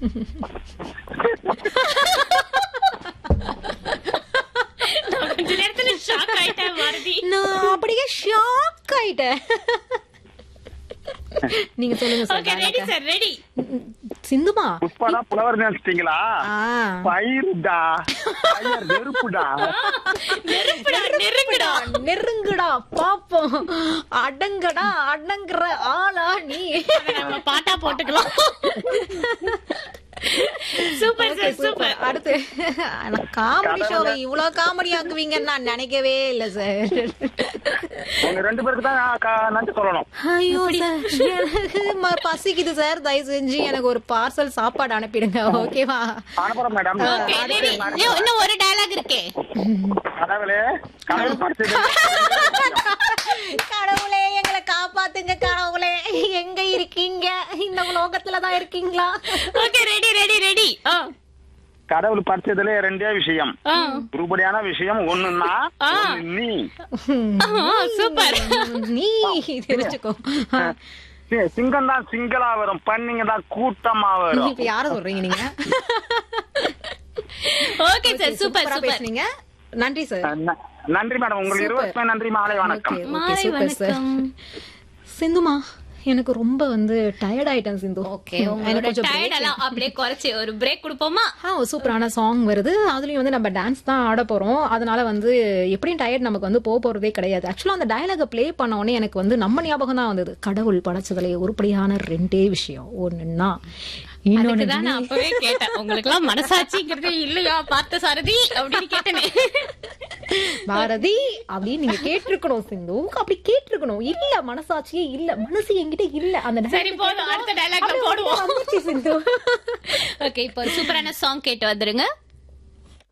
நான் கொஞ்ச நேரத்துல ஷாக் ஆயிட்டேன் பாரதி நான் அப்படியே ஷாக் ஆயிட்டேன் நீங்க சொல்லுங்க sir okay ready sir ready சிந்துமா புஷ்பாடா புலவர் நினைச்சிட்டீங்களா ஆ பயிருடா பயிர் நெருப்புடா நெருப்புடா நெருங்குடா நெருங்குடா பாப்போம் அடங்கடா அடங்குற ஆளா நீ அதை நம்ம பாட்டா போட்டுக்கலாம் சூப்பர் சார் சூப்பர் அடுத்து காமெடி ஷோவை இவ்வளவு காமெடி ஆக்குவீங்கன்னு நான் நினைக்கவே இல்ல சார் உங்க ரெண்டு பேருக்கு தான் நான் க- நன்றி சொல்லணும் ஐயோ சார் எனக்கு ம- பசிக்குது சார் தயவு செஞ்சு எனக்கு ஒரு பார்சல் சாப்பாடு அனுப்பிடுங்க ஓகேவா அனுப்புறேன் மேடம் ஓகே ரெடி இன்னும் ஒரு டயலாக் இருக்கே கடவுளே கடவுள் படிச்சது கடவுளே எங்களை காப்பாத்துங்க கடவுளே எங்க இருக்கீங்க இந்த உலோகத்துல தான் இருக்கீங்களா ஓகே ரெடி ரெடி ரெடி ஆ கடவுள் படிச்சதுல ரெண்டே விஷயம் ஆ உருப்படியான விஷயம் ஒண்ணுன்னா ஆ. ஒண்ணு நீ சூப்பர் நீ தெரிஞ்சுக்கோ சிங்கம் தான் சிங்களா வரும் பண்ணிங்க தான் கூட்டமா வரும் இப்ப யார சொல்றீங்க நீங்க ஓகே சார் சூப்பர் சூப்பரா சூப்பர் பேசுனீங்க நன்றி சார் ந- நன்றி மேடம் உங்களுக்கு Super. இருபத்தி நன்றி மாலை வணக்கம் ஓகே ஓகே மாலை சூப்பர் சார் வணக்கம் சிந்துமா எனக்கு ரொம்ப வந்து டயர்ட் ஆயிட்டேன் சிந்து ஓகே எனக்கு உங்களோட கொஞ்சம் break டயர்ட் எல்லாம் அப்படியே குறைச்சு ஒரு பிரேக் கொடுப்போமா ஆ ஒரு சூப்பரான சாங் வருது அதுலயும் வந்து நம்ம டான்ஸ் தான் ஆட போறோம் அதனால வந்து எப்படியும் டயர்ட் நமக்கு வந்து போக போறதே கிடையாது ஆக்சுவலா அந்த டயலாக ப்ளே பண்ண உடனே எனக்கு வந்து நம்ம ஞாபகம் தான் வந்தது கடவுள் படைச்சதுல உருப்படியான ரெண்டே விஷயம் ஒண்ணுன்னா இன்னொன்னு அதுக்குதான் நான் அப்பவே கேட்டேன் உங்களுக்கு எல்லாம் மனசாட்சிங்கிறதே இல்லையா பார்த்த சாரதி அப்படின்னு கேட்டேனே பாரதி அப்படின்னு நீங்க கேட்டிருக்கணும் சிந்து அப்படி கேட்டிருக்கணும் இல்ல மனசாட்சியே இல்ல மனசு என்கிட்ட இல்ல அந்த சரி போதும் அடுத்த டைலாக்ல அப்படியே போடுவோம் வந்துச்சு சிந்து ஓகே இப்போ ஒரு சூப்பரான சாங் கேட்டு வந்துருங்க